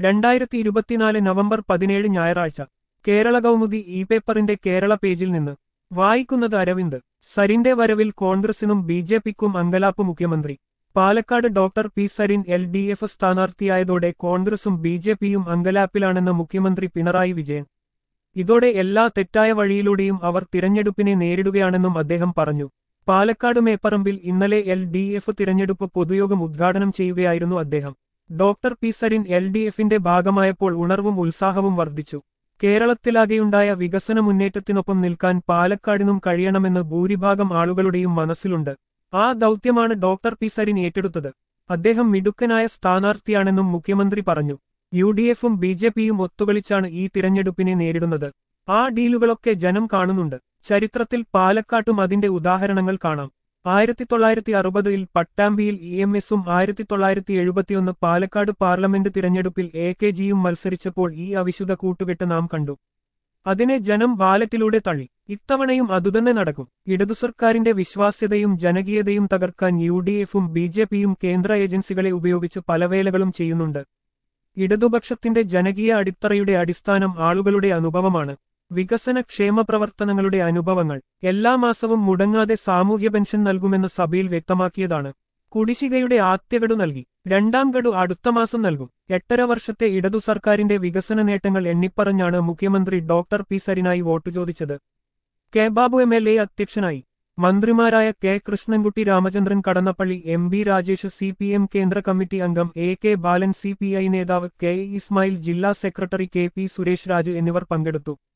രണ്ടായിരത്തി ഇരുപത്തിനാല് നവംബർ പതിനേഴ് ഞായറാഴ്ച കേരള കൗമുദി ഇ പേപ്പറിന്റെ കേരള പേജിൽ നിന്ന് വായിക്കുന്നത് അരവിന്ദ് സരിന്റെ വരവിൽ കോൺഗ്രസിനും ബി ജെ പിക്കും അങ്കലാപ്പ് മുഖ്യമന്ത്രി Palakkad doctor P Sarin L D F സ്ഥാനാർത്ഥിയായതോടെ കോൺഗ്രസും ബി ജെ പിയും അങ്കലാപ്പിലാണെന്ന് മുഖ്യമന്ത്രി പിണറായി വിജയൻ ഇതോടെ എല്ലാ തെറ്റായ വഴിയിലൂടെയും അവർ തിരഞ്ഞെടുപ്പിനെ നേരിടുകയാണെന്നും അദ്ദേഹം പറഞ്ഞു പാലക്കാട് മേപ്പറമ്പിൽ ഇന്നലെ എൽ ഡി എഫ് തിരഞ്ഞെടുപ്പ് പൊതുയോഗം ഉദ്ഘാടനം ചെയ്യുകയായിരുന്നു അദ്ദേഹം doctor P Sarin L D എഫിന്റെ ഭാഗമായപ്പോൾ ഉണർവും ഉത്സാഹവും വർദ്ധിച്ചു കേരളത്തിലാകെയുണ്ടായ വികസന മുന്നേറ്റത്തിനൊപ്പം നിൽക്കാൻ പാലക്കാടിനും കഴിയണമെന്ന് ഭൂരിഭാഗം ആളുകളുടെയും മനസ്സിലുണ്ട് ആ ദൗത്യമാണ് ഡോക്ടർ പി സരിൻ ഏറ്റെടുത്തത് അദ്ദേഹം മിടുക്കനായ സ്ഥാനാർത്ഥിയാണെന്നും മുഖ്യമന്ത്രി പറഞ്ഞു യു ഡി എഫും ബി ജെ പിയും ഒത്തുകളിച്ചാണ് ഈ തിരഞ്ഞെടുപ്പിനെ നേരിടുന്നത് ആ ഡീലുകളൊക്കെ ജനം കാണുന്നുണ്ട് ചരിത്രത്തിൽ പാലക്കാട്ടും അതിന്റെ ഉദാഹരണങ്ങൾ കാണാം ആയിരത്തി തൊള്ളായിരത്തി അറുപതിൽ പട്ടാമ്പിയിൽ ഇ എം എസും ആയിരത്തി തൊള്ളായിരത്തി എഴുപത്തിയൊന്ന് പാലക്കാട് പാർലമെന്റ് തിരഞ്ഞെടുപ്പിൽ എ കെ ജിയും മത്സരിച്ചപ്പോൾ ഈ അവിശുദ്ധ കൂട്ടുകെട്ട് നാം കണ്ടു അതിനെ ജനം ബാലറ്റിലൂടെ തള്ളി ഇത്തവണയും അതുതന്നെ നടക്കും ഇടതു സർക്കാരിന്റെ വിശ്വാസ്യതയും ജനകീയതയും തകർക്കാൻ യു ഡി എഫും ബി ജെ പിയും കേന്ദ്ര ഏജൻസികളെ ഉപയോഗിച്ച് പല വേലകളും ചെയ്യുന്നുണ്ട് ഇടതുപക്ഷത്തിന്റെ ജനകീയ അടിത്തറയുടെ അടിസ്ഥാനം ആളുകളുടെ അനുഭവമാണ് വികസന ക്ഷേമ പ്രവർത്തനങ്ങളുടെ അനുഭവങ്ങൾ എല്ലാ മാസവും മുടങ്ങാതെ സാമൂഹ്യ പെൻഷൻ നൽകുമെന്ന് സഭയിൽ വ്യക്തമാക്കിയതാണ് കുടിശ്ശികയുടെ ആദ്യഗഡു നൽകി രണ്ടാം ഗഡു അടുത്ത മാസം നൽകും എട്ടര വർഷത്തെ ഇടതു സർക്കാരിന്റെ വികസന നേട്ടങ്ങൾ എണ്ണിപ്പറഞ്ഞാണ് മുഖ്യമന്ത്രി ഡോക്ടർ പി സരിനായി വോട്ട് ചോദിച്ചത് K Babu M L A അധ്യക്ഷനായി മന്ത്രിമാരായ K Krishnankutty Ramachandran Kadannappally M B Rajesh C P M കേന്ദ്ര കമ്മിറ്റി അംഗം A K Balan C P I നേതാവ് കെ ഇസ്മായിൽ ജില്ലാ secretary K P Suresh Raj എന്നിവർ പങ്കെടുത്തു